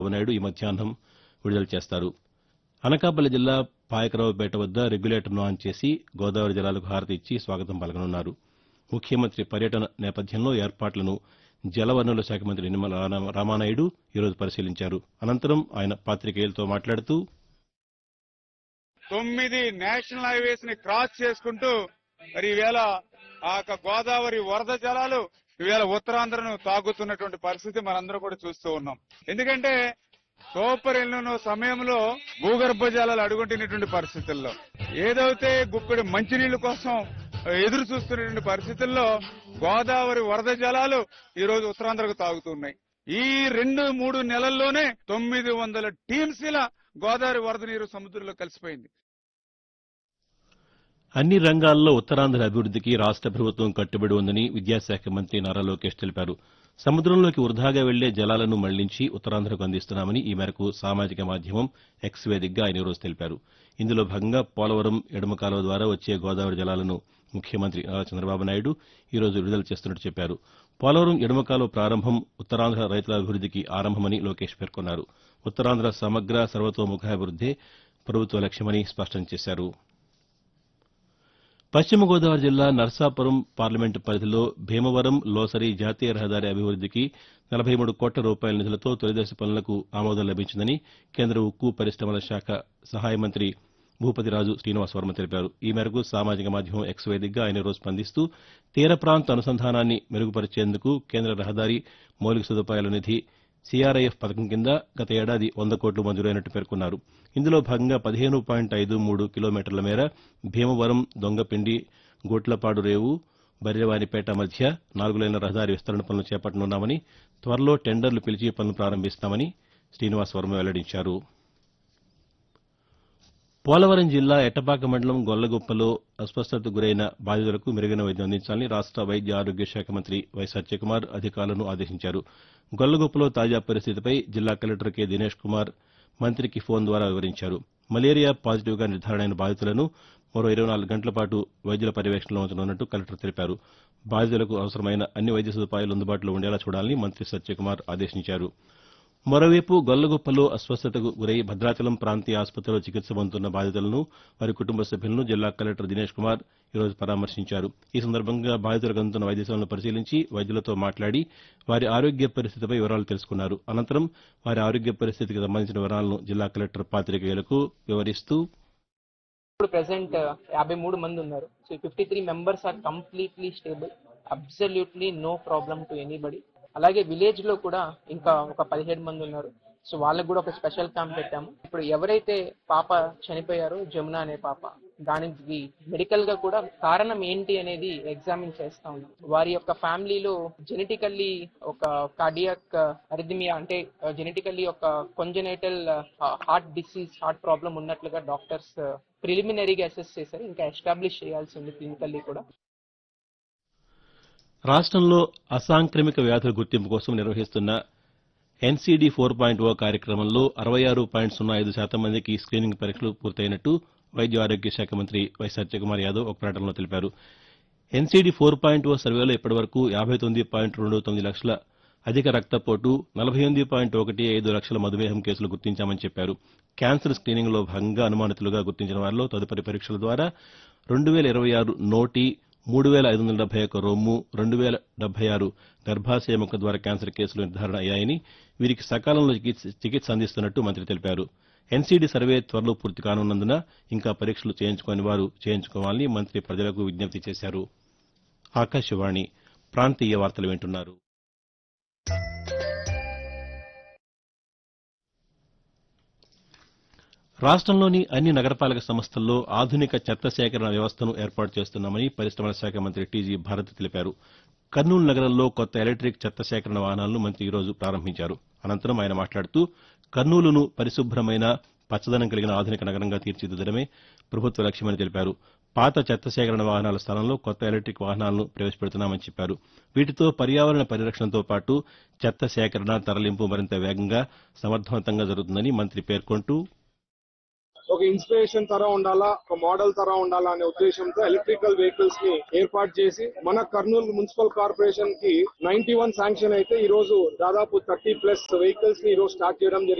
నాయుడు ఈ మధ్యాహ్నం విడుదల చేస్తారు అనకాపల్లి జిల్లా పాయకరావుపేట వద్ద రెగ్యులేటర్ను ఆన్ చేసి గోదావరి జలాలకు హారతి ఇచ్చి స్వాగతం పలకనున్నారు ముఖ్యమంత్రి పర్యటన నేపథ్యంలో ఏర్పాట్లను జలవనరుల శాఖ మంత్రి నిమ్మల రామ- రామానాయుడు ఈరోజు పరిశీలించారు అనంతరం ఆయన పాతికేయులతో మాట్లాడుతూ తొమ్మిది నేషనల్ హైవేస్ ని క్రాస్ చేసుకుంటూ మరి ఈవేళ ఆ యొక్క గోదావరి వరద జలాలు ఈవేళ ఉత్తరాంధ్రను తాగుతున్నటువంటి పరిస్థితి మనందరం కూడా చూస్తూ ఉన్నాం ఎందుకంటే సూపర్ ఎల్లున్న సమయంలో భూగర్భ జలాలు అడుగుంటున్నటువంటి పరిస్థితుల్లో ఏదైతే గుప్పెడు మంచినీళ్ల కోసం ఎదురు చూస్తున్నటువంటి పరిస్థితుల్లో గోదావరి వరద జలాలు ఈ రోజు ఉత్తరాంధ్రకు తాగుతున్నాయి ఈ రెండు మూడు నెలల్లోనే తొమ్మిది వందల టీమ్స్ ఇలా గోదావరి వరద నీరు సముద్రంలో కలిసిపోయింది అన్ని రంగాల్లో ఉత్తరాంధ్ర అభివృద్దికి రాష్ట ప్రభుత్వం కట్టుబడి ఉందని విద్యాశాఖ మంత్రి నారా లోకేష్ తెలిపారు సముద్రంలోకి వృధాగా వెళ్లే జలాలను మళ్లించి ఉత్తరాంధ్రకు అందిస్తున్నామని ఈ మేరకు సామాజిక మాధ్యమం ఎక్స్ వేదికగా ఆయన ఈరోజు తెలిపారు ఇందులో భాగంగా పోలవరం ఎడమ కాలువ ద్వారా వచ్చే గోదావరి జలాలను ముఖ్యమంత్రి నారా చంద్రబాబు నాయుడు ఈరోజు విడుదల చేస్తున్నట్టు చెప్పారు పోలవరం ఎడమ కాలువ ప్రారంభం ఉత్తరాంధ్ర రైతుల అభివృద్దికి ఆరంభమని లోకేష్ పేర్కొన్నారు ఉత్తరాంధ్ర సమగ్ర సర్వతోముఖాభివృద్దే ప్రభుత్వ లక్ష్యమని స్పష్టం చేశారు పశ్చిమ గోదావరి జిల్లా నర్సాపురం పార్లమెంటు పరిధిలో భీమవరం లోసరి జాతీయ రహదారి అభివృద్దికి నలభై మూడు కోట్ల రూపాయల నిధులతో తొలిదశ పనులకు ఆమోదం లభించిందని కేంద్ర ఉక్కు పరిశ్రమల శాఖ సహాయ మంత్రి భూపతిరాజు శ్రీనివాస్ వర్మ తెలిపారు ఈ మేరకు సామాజిక మాధ్యమం ఎక్స్ వేదికగా ఆయన ఈరోజు స్పందిస్తూ తీర ప్రాంత అనుసంధానాన్ని మెరుగుపరిచేందుకు కేంద్ర రహదారి మౌలిక సదుపాయాల నిధి సీఆర్ఐఎఫ్ పథకం కింద గత ఏడాది వంద కోట్లు మంజూరైనట్టు పేర్కొన్నారు ఇందులో భాగంగా పదిహేను పాయింట్ ఐదు మూడు కిలోమీటర్ల మేర భీమవరం దొంగపిండి గోట్లపాడు రేవు బర్రెవానిపేట మధ్య నాలుగు లైన్ల రహదారి విస్తరణ పనులు చేపట్టనున్నామని త్వరలో టెండర్లు పిలిచి పనులు ప్రారంభిస్తామని శ్రీనివాస్ వర్మ వెల్లడించారు పోలవరం జిల్లా ఎట్టపాక మండలం గొల్లగుప్పలో అస్వస్థతకు గురైన బాధితులకు మెరుగైన వైద్యం అందించాలని రాష్ట వైద్య ఆరోగ్య శాఖ మంత్రి వై సత్యకుమార్ అధికారులను ఆదేశించారు గొల్లగుప్పలో తాజా పరిస్థితిపై జిల్లా కలెక్టర్ కె దినేష్ కుమార్ మంత్రికి ఫోన్ ద్వారా వివరించారు మలేరియా పాజిటివ్గా నిర్ధారణైన బాధితులను మరో ఇరవై నాలుగు గంటల పాటు వైద్యుల పర్యవేక్షణలో ఉంచనున్నట్టు కలెక్టర్ తెలిపారు బాధితులకు అవసరమైన అన్ని వైద్య సదుపాయాలు అందుబాటులో ఉండేలా చూడాలని మంత్రి సత్యకుమార్ ఆదేశించారు మరోవైపు గొల్లగొప్పలో అస్వస్థతకు గురై భద్రాచలం ప్రాంతీయ ఆసుపత్రిలో చికిత్స పొందుతున్న బాధితులను వారి కుటుంబ సభ్యులను జిల్లా కలెక్టర్ దినేష్ కుమార్ ఈరోజు పరామర్శించారు ఈ సందర్భంగా బాధితులకు అందుతున్న వైద్య సేవలను పరిశీలించి వైద్యులతో మాట్లాడి వారి ఆరోగ్య పరిస్థితిపై వివరాలు తెలుసుకున్నారు అనంతరం వారి ఆరోగ్య పరిస్థితికి సంబంధించిన వివరాలను జిల్లా కలెక్టర్ పాతికేయులకు వివరిస్తూ ఇప్పుడు ప్రెసెంట్ యాభై మూడు మంది ఉన్నారు so fifty three members are completely stable absolutely no problem to anybody అలాగే విలేజ్ లో కూడా ఇంకా ఒక పదిహేడు మంది ఉన్నారు సో వాళ్ళకి కూడా ఒక స్పెషల్ క్యాంప్ పెట్టాము ఇప్పుడు ఎవరైతే పాప చనిపోయారో జమున అనే పాప దానికి మెడికల్ గా కూడా కారణం ఏంటి అనేది ఎగ్జామిన్ చేస్తా ఉన్నాం వారి యొక్క ఫ్యామిలీలో జెనెటికల్లీ ఒక కార్డియాక్ అరిథమియా అంటే జెనెటికల్లీ ఒక congenital heart disease heart problem ఉన్నట్లుగా డాక్టర్స్ ప్రిలిమినరీగా అసెస్ చేశారు ఇంకా ఎస్టాబ్లిష్ చేయాల్సి ఉంది క్లినికల్లీ కూడా రాష్ట్రంలో అసాంక్రమిక వ్యాధుల గుర్తింపు కోసం నిర్వహిస్తున్న ఎన్సీడీ ఫోర్ పాయింట్ ఓ కార్యక్రమంలో అరవై ఆరు పాయింట్ సున్నా ఐదు శాతం మందికి స్క్రీనింగ్ పరీక్షలు పూర్తయినట్టు వైద్య ఆరోగ్య శాఖ మంత్రి వై సత్యకుమార్ యాదవ్ ఒక ప్రకటనలో తెలిపారు ఎన్సీడీ ఫోర్ పాయింట్ ఓ సర్వేలో ఇప్పటివరకు యాభై తొమ్మిది పాయింట్ రెండు తొమ్మిది లక్షల అధిక రక్తపోటు నలభై ఎనిమిది పాయింట్ ఒకటి ఐదు లక్షల మధుమేహం కేసులు గుర్తించామని చెప్పారు క్యాన్సర్ స్క్రీనింగ్లో భాగంగా అనుమానితులుగా గుర్తించిన వారిలో తదుపరి పరీక్షల ద్వారా రెండు వేల ఇరవై ఆరు నోటి మూడు వేల ఐదు వందల డెబ్బై ఒక్క రొమ్ము రెండు వేల డెబ్బై ఆరు గర్భాశయ ముఖ ద్వారా క్యాన్సర్ కేసులు నిర్ధారణ అయ్యాయని వీరికి సకాలంలో చికిత్స చికిత్స అందిస్తున్నట్టు మంత్రి తెలిపారు ఎన్సీడీ సర్వే త్వరలో పూర్తి కానున్నందున ఇంకా పరీక్షలు చేయించుకోని వారు చేయించుకోవాలని మంత్రి ప్రజలకు విజ్ఞప్తి చేశారు ఆకాశవాణి ప్రాంతీయ వార్తలు వింటున్నారు రాష్ట్రంలోని అన్ని నగరపాలక సంస్థల్లో ఆధునిక చెత్త సేకరణ వ్యవస్థను ఏర్పాటు చేస్తున్నామని పరిశ్రమల శాఖ మంత్రి టీజీ భారత్ తెలిపారు కర్నూలు నగరంలో కొత్త ఎలక్టిక్ చెత్త సేకరణ వాహనాలను మంత్రి ఈరోజు ప్రారంభించారు అనంతరం ఆయన మాట్లాడుతూ కర్నూలును పరిశుభ్రమైన పచ్చదనం కలిగిన ఆధునిక నగరంగా తీర్చిదిద్దడమే ప్రభుత్వ లక్ష్యమని తెలిపారు పాత చెత్త సేకరణ వాహనాల స్థానంలో కొత్త ఎలక్టిక్ వాహనాలను ప్రవేశపెడుతున్నామని చెప్పారు వీటితో పర్యావరణ పరిరక్షణతో పాటు చెత్త సేకరణ తరలింపు మరింత వేగంగా సమర్థవంతంగా జరుగుతుందని మంత్రి పేర్కొంటూ ఒక ఇన్స్పిరేషన్ తర ఉండాలా ఒక మోడల్ తర ఉండాలా అనే ఉద్దేశంతో ఎలక్ట్రికల్ వెహికల్స్ ని ఏర్పాటు చేసి మన కర్నూలు మున్సిపల్ కార్పొరేషన్ కి నైన్టీ వన్ శాంక్షన్ అయితే ఈ రోజు దాదాపు థర్టీ ప్లస్ వెహికల్స్ ని ఈ రోజు స్టార్ట్ చేయడం జరిగింది